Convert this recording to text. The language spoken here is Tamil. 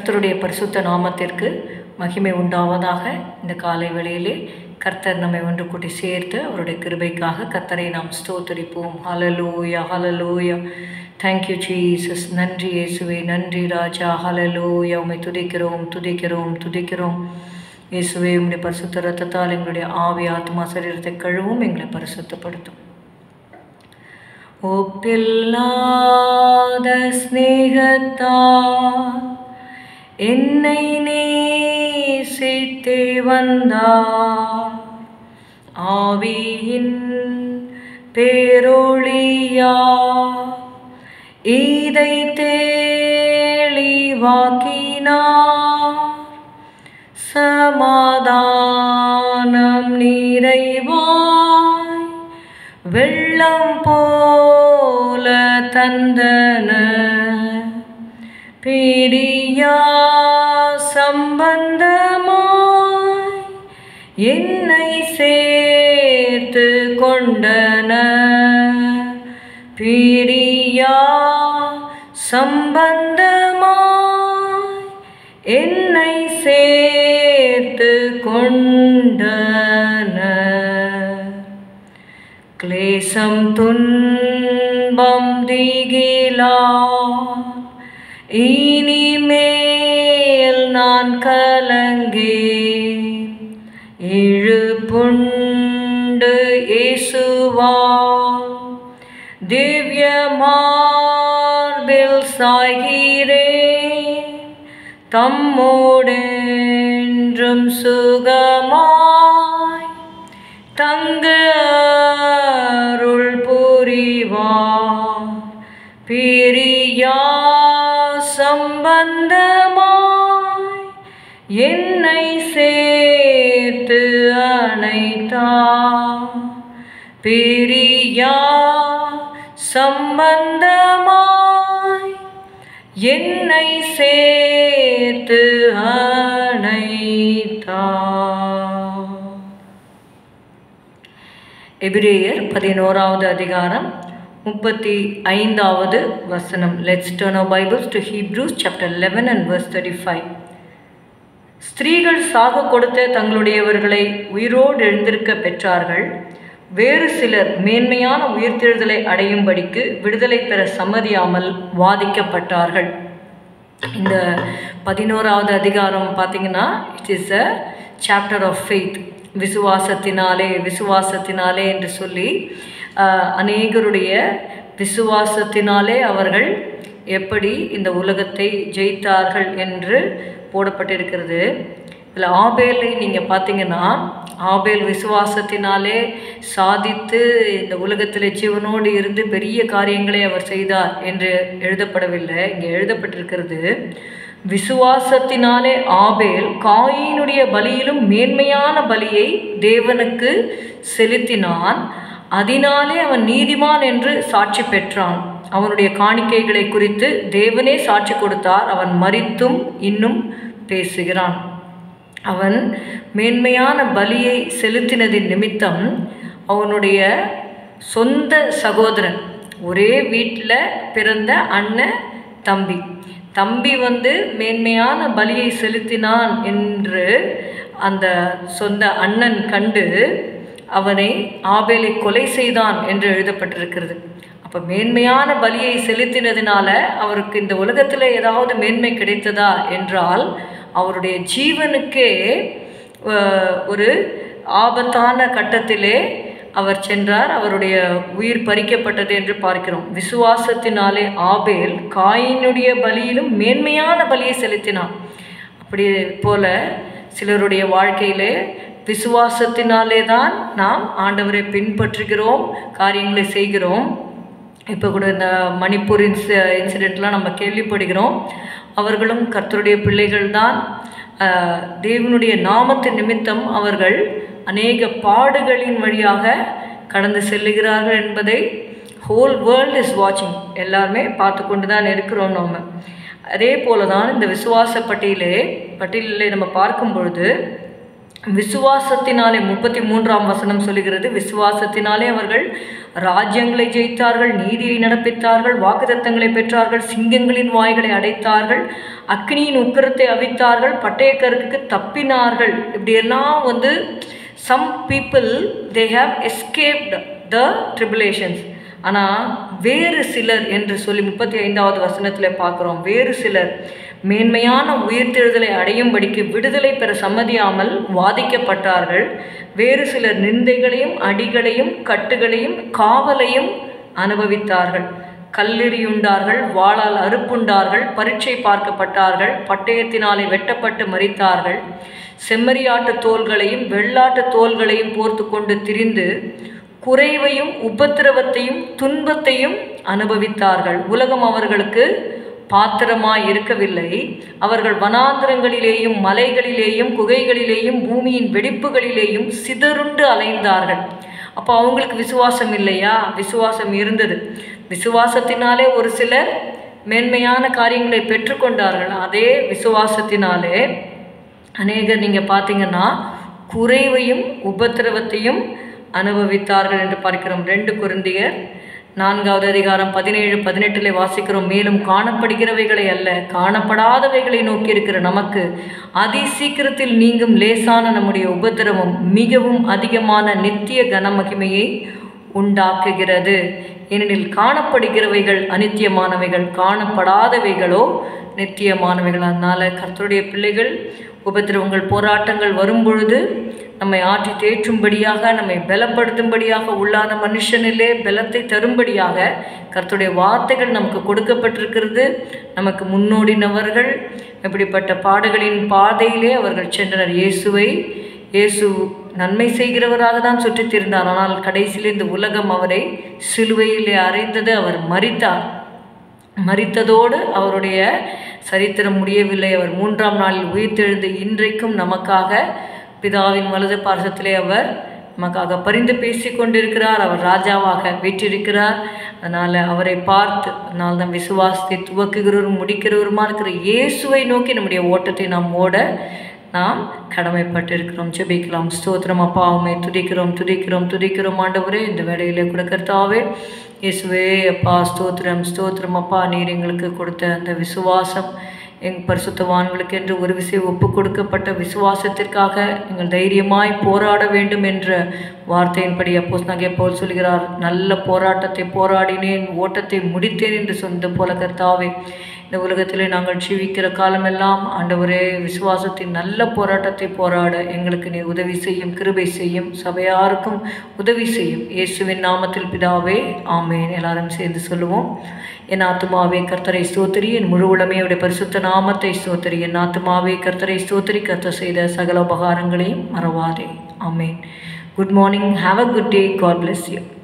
கர்த்தருடைய பரிசுத்த நாமத்திற்கு மகிமை உண்டாவதாக இந்த காலை வேளையிலே கர்த்தர் நம்மை ஒன்று கூட்டி சேர்த்து அவருடைய கிருபைக்காக கர்த்தரை நாம் ஸ்தோத்தரிப்போம் ஹலலூயா ஹலலூயா தேங்க்யூ ஜீசஸ் நன்றி இயேசுவே நன்றி ராஜா ஹலலூயா உம்மை துதிக்கிறோம் துதிக்கிறோம் துதிக்கிறோம் இயேசுவே உம்முடைய பரிசுத்த ரத்தத்தால் எங்களுடைய ஆவி ஆத்மா சரீரத்தை கழுவும் எங்களை பரிசுத்தப்படுத்தும் ஒப்பில்லாத ஸ்நேகத்தால் என்னை நேசித்தே வந்தார் ஆவியின் பேரொளியா இதை தெளிவாக்கினார் சமாதானம் நிறைவாய் வெள்ளம் போல தந்தன பிரியா சம்பந்தமாய் என்னை சேர்த்து கொண்டன பிரியா சம்பந்தமாய் என்னை சேர்த்து கொண்டன क्लेशं तुन्बं दिगिला இனிமேல் நான் கலங்கே இழுப்புண்டு இயேசுவா திவ்ய மார்பில் சாய்கிறேன் தம்மோடென்றும் சுகமாய் தங்க அருள் புரிவார் பிரியா சம்பந்தமாய் என்னை சேர்த்து அணைத்தார் பிரியா சம்பந்தமாய் என்னை சேர்த்து அணைத்தார் எபிரேயர் பதினோராவது அதிகாரம் முப்பத்தி ஐந்தாவது வசனம் let's turn our Bibles to Hebrews chapter eleven and verse thirty five ஸ்திரீகள் சாக கொடுத்த தங்களுடையவர்களை உயிரோடு எழுந்திருக்க பெற்றார்கள் வேறு சிலர் மேன்மையான உயிர்த்தெழுதலை அடையும்படிக்கு விடுதலை பெற சம்மதியாமல் வாதிக்கப்பட்டார்கள் இந்த பதினோராவது அதிகாரம் பார்த்தீங்கன்னா it is a chapter of faith விசுவாசத்தினாலே விசுவாசத்தினாலே என்று சொல்லி அநேகருடைய விசுவாசத்தினாலே அவர்கள் எப்படி இந்த உலகத்தை ஜெயித்தார்கள் என்று போடப்பட்டிருக்கிறது இதில் ஆபேலை நீங்கள் பார்த்தீங்கன்னா ஆபேல் விசுவாசத்தினாலே சாதித்து இந்த உலகத்தில் ஜீவனோடு இருந்து பெரிய காரியங்களை அவர் செய்தார் என்று எழுதப்படவில்லை இங்கே எழுதப்பட்டிருக்கிறது விசுவாசத்தினாலே ஆபேல் காயினுடைய பலியிலும் மேன்மையான பலியை தேவனுக்கு செலுத்தினான் அதனாலே அவன் நீதிமான் என்று சாட்சி பெற்றான் அவனுடைய காணிக்கைகளை குறித்து தேவனே சாட்சி கொடுத்தார் அவன் மறித்தும் இன்னும் பேசுகிறான் அவன் மேன்மையான பலியை செலுத்தினதின் நிமித்தம் அவனுடைய சொந்த சகோதரன் ஒரே வீட்டில் பிறந்த அண்ணன் தம்பி தம்பி வந்து மேன்மையான பலியை செலுத்தினான் என்று அந்த சொந்த அண்ணன் கண்டு அவனை ஆபேலை கொலை செய்தான் என்று எழுதப்பட்டிருக்கிறது அப்போ மேன்மையான பலியை செலுத்தினதுனால அவருக்கு இந்த உலகத்தில் ஏதாவது மேன்மை கிடைத்ததா என்றால் அவருடைய ஜீவனுக்கே ஒரு ஆபத்தான கட்டத்திலே அவர் சென்றார் அவருடைய உயிர் பறிக்கப்பட்டது என்று பார்க்கிறோம் விசுவாசத்தினாலே ஆபேல் காயினுடைய பலியிலும் மேன்மையான பலியை செலுத்தினான் அப்படி போல சிலருடைய வாழ்க்கையிலே விசுவாசத்தினாலே தான் நாம் ஆண்டவரை பின்பற்றுகிறோம் காரியங்களை செய்கிறோம் இப்போ கூட இந்த மணிப்பூர் இன்ஸ் இன்சிடெண்ட்லாம் நம்ம கேள்விப்படுகிறோம் அவர்களும் கர்த்தருடைய பிள்ளைகள் தான் தேவனுடைய நாமத்தின் நிமித்தம் அவர்கள் அநேக பாடுகளின் வழியாக கடந்து செல்லுகிறார்கள் என்பதை ஹோல் வேர்ல்ட் இஸ் வாட்சிங் எல்லாருமே பார்த்து கொண்டு தான் இருக்கிறோம் நம்ம அதே போல தான் இந்த விசுவாச பட்டியலே பட்டியலிலே நம்ம பார்க்கும் பொழுது விசுவாசத்தினாலே முப்பத்தி மூன்றாம் வசனம் சொல்லுகிறது விசுவாசத்தினாலே அவர்கள் ராஜ்யங்களை ஜெயித்தார்கள் நீதியை நடப்பித்தார்கள் வாக்குத்தத்தங்களை பெற்றார்கள் சிங்கங்களின் வாய்களை அடைத்தார்கள் அக்னியின் உக்கரத்தை அவித்தார்கள் பட்டயக்கருக்கு தப்பினார்கள் இப்படியெல்லாம் வந்து some people they have escaped the tribulations ஆனால் வேறு சிலர் என்று சொல்லி முப்பத்தி ஐந்தாவது வசனத்தில் பார்க்குறோம் வேறு சிலர் மேன்மையான உயிர்த்தெழுதலை அடையும்படிக்கு விடுதலை பெற சம்மதியாமல் வாதிக்கப்பட்டார்கள் வேறு சிலர் நிந்தைகளையும் அடிகளையும் கட்டுகளையும் காவலையும் அனுபவித்தார்கள் கல்லெறியுண்டார்கள் வாளால் அறுப்புண்டார்கள் பரீட்சை பார்க்கப்பட்டார்கள் பட்டயத்தினாலே வெட்டப்பட்டு மறித்தார்கள் செம்மறியாட்டு தோள்களையும் வெள்ளாட்டு தோள்களையும் போர்த்து கொண்டு திரிந்து குறைவையும் உபத்திரவத்தையும் துன்பத்தையும் அனுபவித்தார்கள் உலகம் அவர்களுக்கு பாத்திரமாய் இருக்கவில்லை அவர்கள் வனாந்திரங்களிலேயும் மலைகளிலேயும் குகைகளிலேயும் பூமியின் வெடிப்புகளிலேயும் சிதறுண்டு அலைந்தார்கள் அப்போ அவங்களுக்கு விசுவாசம் இல்லையா விசுவாசம் இருந்தது விசுவாசத்தினாலே ஒரு சிலர் மேன்மையான காரியங்களை பெற்றுக்கொண்டார்கள் அதே விசுவாசத்தினாலே அநேகர் நீங்கள் பார்த்தீங்கன்னா குறைவையும் உபத்திரவத்தையும் அனுபவித்தார்கள் என்று பார்க்கிறோம் ரெண்டு குருந்தியர் நான்காவது அதிகாரம் பதினேழு பதினெட்டில் வாசிக்கிறோம் மேலும் காணப்படுகிறவைகளை அல்ல காணப்படாதவைகளை நோக்கி இருக்கிற நமக்கு அதி சீக்கிரத்தில் நீங்கும் லேசான நம்முடைய உபத்திரவம் மிகவும் அதிகமான நித்திய கனமகிமையை உண்டாக்குகிறது ஏனெனில் காணப்படுகிறவைகள் அனித்தியமானவைகள் காணப்படாதவைகளோ நித்தியமானவைகள் அதனால் கர்த்தருடைய பிள்ளைகள் உபத்திரவங்கள் போராட்டங்கள் வரும்பொழுது நம்மை ஆற்றி தேற்றும்படியாக நம்மை பலப்படுத்தும்படியாக உள்ளான மனுஷனிலே பலத்தை தரும்படியாக கர்த்தருடைய வார்த்தைகள் நமக்கு கொடுக்கப்பட்டிருக்கிறது நமக்கு முன்னோடினவர்கள் இப்படிப்பட்ட பாடுகளின் பாதையிலே அவர்கள் சென்றனர் இயேசுவை இயேசு நன்மை செய்கிறவராக தான் சுற்றித் திரிந்தார் ஆனால் கடைசியில் இந்த உலகம் அவரை சிலுவையிலே அறைந்தது அவர் மரித்தார் மரித்ததோடு அவருடைய சரித்திரம் முடியவில்லை அவர் மூன்றாம் நாளில் உயிர்த்தெழுந்து இன்றைக்கும் நமக்காக பிதாவின் வலது பார்சத்திலே அவர் நமக்காக பரிந்து பேசி கொண்டிருக்கிறார் அவர் ராஜாவாக வீற்றிருக்கிறார் அதனால் அவரை பார்த்து அதனால் தான் விசுவாசத்தை துவக்குகிறவரும் முடிக்கிறவருமா இருக்கிற இயேசுவை நோக்கி நம்முடைய ஓட்டத்தை நாம் ஓட நாம் கடமைப்பட்டிருக்கிறோம் ஜெபிக்கலாம் ஸ்தோத்திரம் அப்பா உண்மை துதிக்கிறோம் துதிக்கிறோம் துதிக்கிறோம் ஆண்டவரே இந்த வேலையிலே கூட கர்த்தாவே இயேசுவே அப்பா ஸ்தோத்திரம் ஸ்தோத்திரம் அப்பா நீர் எங்களுக்கு கொடுத்த அந்த விசுவாசம் எங் பரிசுத்தவான்களுக்கு என்று ஒரு விஷயம் ஒப்பு கொடுக்கப்பட்ட விசுவாசத்திற்காக நீங்கள் தைரியமாய் போராட வேண்டும் என்ற வார்த்தையின்படி அப்போ நகை போல் சொல்கிறார் நல்ல போராட்டத்தை போராடினேன் ஓட்டத்தை முடித்தேன் என்று சொந்த போல கர்த்தாவே இந்த உலகத்திலே நாங்கள் ஜீவிக்கிற காலமெல்லாம் ஆண்டவரே விசுவாசத்தின் நல்ல போராட்டத்தை போராட எங்களுக்கு நீ உதவி செய்யும் கிருபை செய்யும் சபையாருக்கும் உதவி செய்யும் இயேசுவின் நாமத்தில் பிதாவே ஆமேன் எல்லாரும் சேர்ந்து சொல்லுவோம் என் ஆத்துமாவே கர்த்தரை ஸ்தோத்திரி என் முழு உளமையுடைய பரிசுத்த நாமத்தை ஸ்தோத்திரி என் ஆத்துமாவே கர்த்தரை ஸ்தோத்திரி கர்த்தர் செய்த சகல உபகாரங்களையும் மறவாதே ஆமேன் good morning have a good day God bless you